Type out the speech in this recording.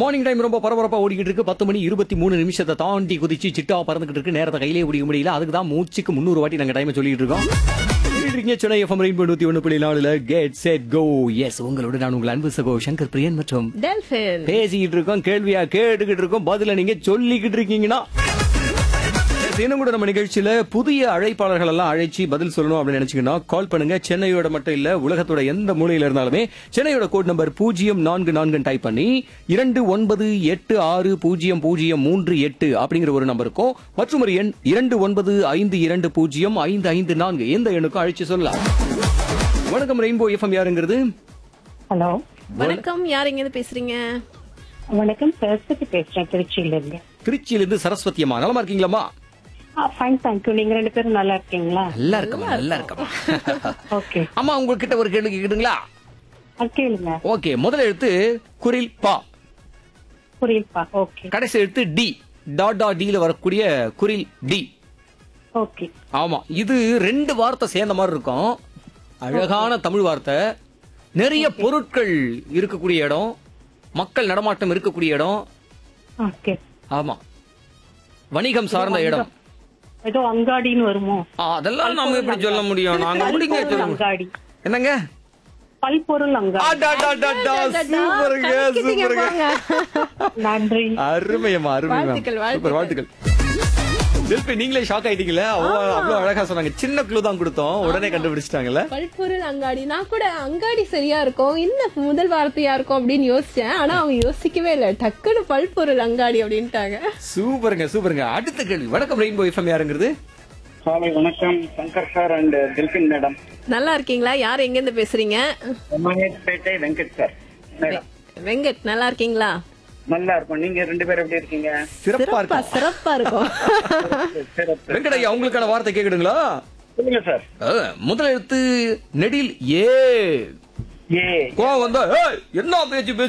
Morning time ரொம்ப பரபரப்பா ஓடிக்கிட்டு இருக்கு பத்து மணி இருபத்தி மூணு நிமிஷத்தை தாண்டி குதிச்சு சிட்டா பறந்துகிட்டு இருக்கு நேரத்தை கையிலே பிடிக்க முடியல அதுக்கு தான் மூச்சுக்கு முந்நூறு வாட்டி நாங்க டைம் சொல்லிட்டு இருக்கோம் சொல்லிட்டு இருக்கீங்க சென்னை எஃப்எம் ரெயின்போ நூத்தி ஒன்று புள்ளி நாலுல கெட் செட் கோ எஸ் உங்களோட நான் உங்கள் அன்பு சகோ சங்கர் பிரியன் மற்றும் டெல்பின் பேசிக்கிட்டு இருக்கோம் கேள்வியா கேட்டுக்கிட்டு இருக்கோம் பதில நீங்க சொல்லிக்கிட்டு இருக்கீங்கன்னா இன்னும் கூட நம்ம நிகழ்ச்சியில புதிய அழைப்பாளர்கள் எல்லாம் அழைச்சி பதில் சொல்லணும் அப்படின்னு நினைச்சீங்கன்னா கால் பண்ணுங்க சென்னையோட மட்டும் இல்ல உலகத்தோட எந்த மூலையில இருந்தாலுமே சென்னையோட கோட் நம்பர் பூஜ்ஜியம் நான்கு நான்கு டைப் பண்ணி இரண்டு ஒன்பது எட்டு ஆறு பூஜ்ஜியம் பூஜ்ஜியம் மூன்று எட்டு அப்படிங்கிற ஒரு நம்பருக்கும் மற்றும் ஒரு எண் இரண்டு ஒன்பது ஐந்து இரண்டு பூஜ்ஜியம் ஐந்து ஐந்து நான்கு எந்த எண்ணுக்கும் அழைச்சு சொல்லலாம் வணக்கம் ரெயின்போ எஃப்எம் யாருங்கிறது ஹலோ வணக்கம் யார் எங்க இருந்து பேசுறீங்க வணக்கம் சரஸ்வதி பேசுறேன் திருச்சியில இருந்து திருச்சியிலிருந்து சரஸ்வதி அம்மா நலமா இருக்கீங்களாம்மா ஃபைன் தேங்க்யூ நீங்க ரெண்டு பேரும் நல்லா இருக்கீங்களா நல்லா இருக்கமா நல்லா இருக்கமா ஓகே அம்மா உங்ககிட்ட ஒரு கேள்வி கேக்குதுங்களா கேளுங்க ஓகே முதல் எழுத்து குரில் பா புரியுதுப்பா ஓகே கடைசி எழுத்து டி டாட் டாட் டில வரக்கூடிய குரில் டி ஓகே ஆமா இது ரெண்டு வார்த்தை சேர்ந்த மாதிரி இருக்கும் அழகான தமிழ் வார்த்தை நிறைய பொருட்கள் இருக்கக்கூடிய இடம் மக்கள் நடமாட்டம் இருக்கக்கூடிய இடம் ஓகே ஆமா வணிகம் சார்ந்த இடம் ஏதோ அங்காடின்னு வருமோ ஆ, அதெல்லாம் நாம எப்படி சொல்ல முடியும் நாங்க முடிங்க பல்பொருள் சொல்லுங்க அங்காடி என்னங்க பல்பொருள் அங்காடி அடடடடா, சூப்பருங்க கலக்கிட்டீங்க சூப்பருங்க போங்க. நன்றி அருமையம்மா அருமையா வாழ்த்துக்கள், சூப்பர் வாழ்த்துக்கள் தில்பி நீங்களே ஷாக் ஆயிட்டீங்களே அவ்வளவு அவ்வளவு அழகா சொன்னாங்க சின்ன க்ளூ தான் கொடுத்தோம் உடனே கண்டுபிடிச்சிட்டாங்கல்ல பல்பொருள் அங்காடி நான் கூட அங்காடி சரியா இருக்கும் என்ன முதல் வார்த்தையா இருக்கும் அப்படின்னு யோசிச்சேன் ஆனா அவங்க யோசிக்கவே இல்ல டக்குன்னு பல்பொருள் அங்காடி அப்படின்ட்டாங்க சூப்பருங்க சூப்பருங்க அடுத்த கேள்வி வணக்கம் ரெயின்போ எஃப்எம் யாருங்கிறது காலை வணக்கம் Shankar sir and Dilbin madam நல்லா இருக்கீங்களா யார் எங்க இருந்து பேசுறீங்க பேட்டை வெங்கட் சார் மேடம் வெங்கட் நல்லா இருக்கீங்களா நல்லா இருக்கும் நீங்க ரெண்டு பேரும் எப்படி இருக்கீங்க சிறப்பா சிறப்பா இருக்கும் சிறப்பா இருக்கும் சிறப்பு வெங்கடையா உங்களுக்கான வார்த்தை கேக்குதுங்களா சொல்லுங்க சார் அஹ், முதல் எழுத்து நெடில் ஏ ஏ கோவம் வந்தா "ஏய், என்ன பேச்சு பேசு